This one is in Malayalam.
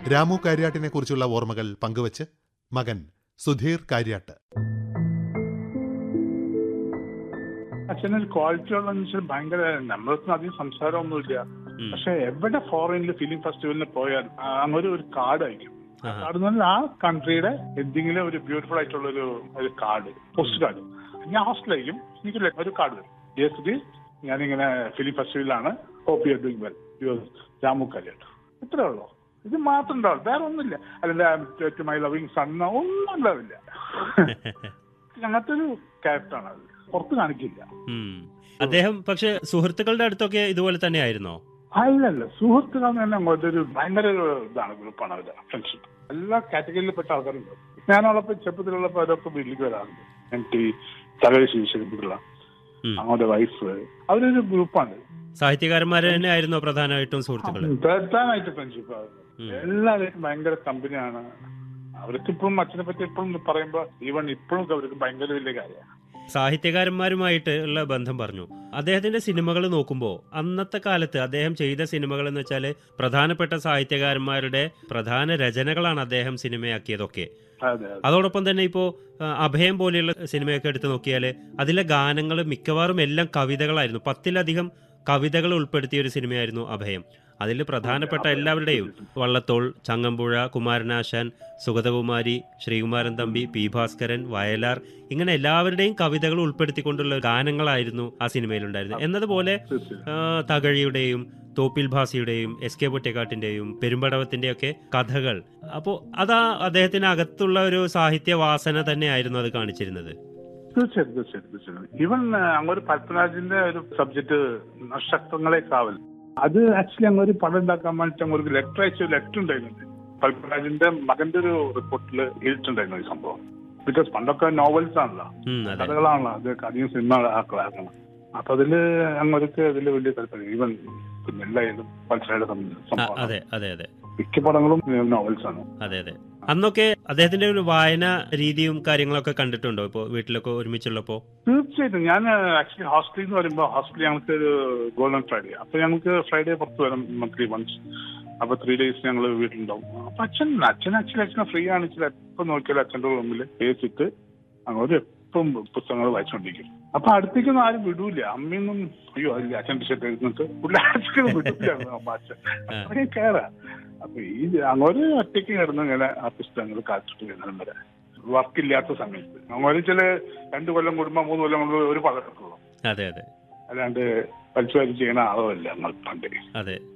രാമു കാര്യാട്ടിനെ കുറിച്ചുള്ള ഓർമ്മകൾ പങ്കുവച്ച് മകൻ സുധീർ കാര്യാട്ട് അച്ഛനൊരു ക്വാളിറ്റി ഉള്ളതെന്ന് വെച്ചാൽ ഭയങ്കര നമ്മളൊന്നും അധികം സംസാരമൊന്നുമില്ല ഉം. പക്ഷെ എവിടെ ഫോറിനിൽ ഫിലിം ഫെസ്റ്റിവലിന് പോയാൽ അങ്ങനെ ഒരു കാർഡ് അയക്കും ആഹാ. കാർഡ് എന്ന് പറഞ്ഞാൽ ആ കൺട്രിയുടെ എന്തെങ്കിലും ഒരു ബ്യൂട്ടിഫുൾ ആയിട്ടുള്ള ഒരു ഒരു കാർഡ് പോസ്റ്റ് കാർഡ് ഞാൻ ഹോസ്റ്റലായിരിക്കും എനിക്ക് ഒരു- ഒരു കാർഡ് വരും യെസ് ഡി ഞാനിങ്ങനെ ഫിലിം ഫെസ്റ്റിവലിലാണ് hope you doing well you Ramu Kalyatt ഇത്രേ ഉള്ളൂ ഇത് മാത്രം ഉണ്ടാവും വേറെ ഒന്നുമില്ല അല്ല മൈ ലവിങ് സൺ ഒന്നും ഉണ്ടാവില്ല അങ്ങനത്തെ ഒരു ക്യാരക്ടറാണ് അത് പുറത്ത് കാണിക്കില്ല ഉം. അദ്ദേഹം പക്ഷെ സുഹൃത്തുക്കളുടെ അടുത്തൊക്കെ ഇതുപോലെ തന്നെയായിരുന്നോ അല്ലല്ല സുഹൃത്തുക്കൾ തന്നെ അങ്ങോട്ട് ഒരു ഭയങ്കര ഒരു ഇതാണ് ഗ്രൂപ്പാണ് അവര് ഫ്രണ്ട്ഷിപ്പ് എല്ലാ കാറ്റഗറിയിൽപ്പെട്ട ആൾക്കാരുണ്ട് ഞാനുള്ളപ്പോ ചെറുപ്പത്തിലുള്ളപ്പോ അവരൊക്കെ വീട്ടിലേക്ക് വരാറുണ്ട് എനിക്ക് തകഴി ശിവശേഖരപിള്ള ഉം. അങ്ങോട്ട് വൈഫ് അവരൊരു ഗ്രൂപ്പാണ് സാഹിത്യകാരന്മാരെ തന്നെ ആയിരുന്നോ പ്രധാനമായിട്ടും സുഹൃത്തുക്കള് പ്രധാനമായിട്ട് ഫ്രണ്ട്ഷിപ്പ് ഉം. എല്ലാവരും ഭയങ്കര കമ്പനിയാണ് അവർക്ക് ഇപ്പോഴും അച്ഛനെ പറ്റി എപ്പോഴും പറയുമ്പോ ഈവൺ ഇപ്പോഴും അവർക്ക് ഭയങ്കര വലിയ കാര്യമാണ് സാഹിത്യകാരന്മാരുമായിട്ട് ഉള്ള ബന്ധം പറഞ്ഞു അദ്ദേഹത്തിന്റെ സിനിമകൾ നോക്കുമ്പോൾ അന്നത്തെ കാലത്ത് അദ്ദേഹം ചെയ്ത സിനിമകൾ എന്ന് വെച്ചാൽ പ്രധാനപ്പെട്ട സാഹിത്യകാരന്മാരുടെ പ്രധാന രചനകളാണ് അദ്ദേഹം സിനിമയാക്കിയതൊക്കെ അതെ അതെ അതോടൊപ്പം തന്നെ ഇപ്പോൾ അഭയം പോലെയുള്ള സിനിമയൊക്കെ എടുത്തു നോക്കിയാൽ അതിലെ ഗാനങ്ങൾ മിക്കവാറും എല്ലാം കവിതകളായിരുന്നു പത്തിലധികം കവിതകൾ ഉൾപ്പെടുത്തിയ ഒരു സിനിമയായിരുന്നു അഭയം അതിൽ പ്രധാനപ്പെട്ട അഭയം. എല്ലാവരുടെയും വള്ളത്തോൾ ചങ്ങമ്പുഴ കുമാരനാശാൻ സുഗതകുമാരി ശ്രീകുമാരൻ തമ്പി പി ഭാസ്കരൻ വയലാർ ഇങ്ങനെ എല്ലാവരുടെയും കവിതകൾ ഉൾപ്പെടുത്തിക്കൊണ്ടുള്ള ഗാനങ്ങളായിരുന്നു ആ സിനിമയിലുണ്ടായിരുന്നത് എന്നതുപോലെ തീർച്ചയായും ആ, തകഴിയുടെയും തോപ്പിൽ ഭാസിയുടെയും എസ് കെ പൊറ്റക്കാട്ടിന്റെയും പെരുമ്പടവത്തിന്റെയൊക്കെ കഥകൾ അപ്പോൾ അതാ അദ്ദേഹത്തിന് അകത്തുള്ള ഒരു സാഹിത്യ വാസന തന്നെയായിരുന്നു അത് കാണിച്ചിരുന്നത് തീർച്ചയായിട്ടും തീർച്ചയായിട്ടും തീർച്ചയായിട്ടും ഈവൻ അങ്ങൊരു പത്മരാജിന്റെ ഒരു സബ്ജക്ട് നക്ഷത്രങ്ങളെ കാവൽ അത് ആക്ച്വലി അങ്ങ് ഒരു പടം ഉണ്ടാക്കാൻ വേണ്ടിട്ട് അങ്ങ് ഒരു ലെറ്റർ അയച്ച ഒരു ലെറ്റർ ഉണ്ടായിരുന്നുണ്ട് പത്മരാജിന്റെ മകന്റെ ഒരു റിപ്പോർട്ടിൽ എഴുതിയിട്ടുണ്ടായിരുന്നു ഈ സംഭവം ബിക്കോസ് പണ്ടൊക്കെ നോവൽസ് ആണല്ലോ ഉം, അതെ കഥകളാണല്ലോ അത് അധികം സിനിമ ആക്കണം അപ്പൊ അതില് അങ്ങോട്ട് അതില് വലിയ താല്പര്യം ഈവൻ നെല്ലായാലും പത്മരാജയുടെ ആ, സംഭവം അതെ അതെ അതെ മിക്ക പടങ്ങളും നോവൽസ് ആണ് അതെ അതെ അന്നൊക്കെ അദ്ദേഹത്തിന്റെ ഒരു വായന രീതിയും കാര്യങ്ങളൊക്കെ കണ്ടിട്ടുണ്ടോ ഇപ്പോൾ വീട്ടിലൊക്കെ ഒരുമിച്ചുള്ളപ്പോ തീർച്ചയായിട്ടും ഞാൻ ആക്ച്വലി ഹോസ്റ്റലിൽ എന്ന് പറയുമ്പോൾ ഹോസ്റ്റലിൽ ഞങ്ങൾക്ക് ഒരു ഗോൾഡൻ ഫ്രൈഡേ അപ്പൊ ഞങ്ങൾക്ക് ഫ്രൈഡേ പുറത്ത് വരും മന്ത്ലി വൺസ് അപ്പൊ ത്രീ ഡേയ്സ് ഞങ്ങൾ വീട്ടിലുണ്ടാവും അപ്പൊ അച്ഛൻ അച്ഛൻ ആക്ച്വലി അച്ഛനെ ഫ്രീ ആണെച്ചാൽ എപ്പോ നോക്കിയാലും അച്ഛന്റെ റൂമിൽ ഏസിട്ട് അങ്ങോട്ട് എപ്പം പുസ്തകങ്ങൾ വായിച്ചുകൊണ്ടിരിക്കും അപ്പൊ അടുത്തേക്കൊന്നും ആരും വിടൂല അമ്മയൊന്നും അയ്യോ അതില്ല അച്ഛൻ ടിഷർട്ട് എഴുതുന്നിട്ട് പുള്ളിയാഴ്ചക്ക് വിടൂല അമ്മ അച്ഛൻ അത്രയും കയറാ അപ്പൊ ഈ അങ്ങോട്ട് ഒറ്റയ്ക്ക് കിടന്ന് ഇങ്ങനെ ആ പുസ്തകങ്ങൾ കാത്തിട്ട് വരുന്നതും വരെ വർക്കില്ലാത്ത സമയത്ത് അങ്ങോട്ട് ചില രണ്ടു കൊല്ലം കൂടുമ്പോ മൂന്ന് കൊല്ലം കൊണ്ട് ഒരു പകർക്കുള്ളൂ അതെ അതെ അല്ലാണ്ട് വലിച്ചു വലിച്ച് ചെയ്യണ ആളോ അല്ല നമ്മൾ പണ്ട് അതെ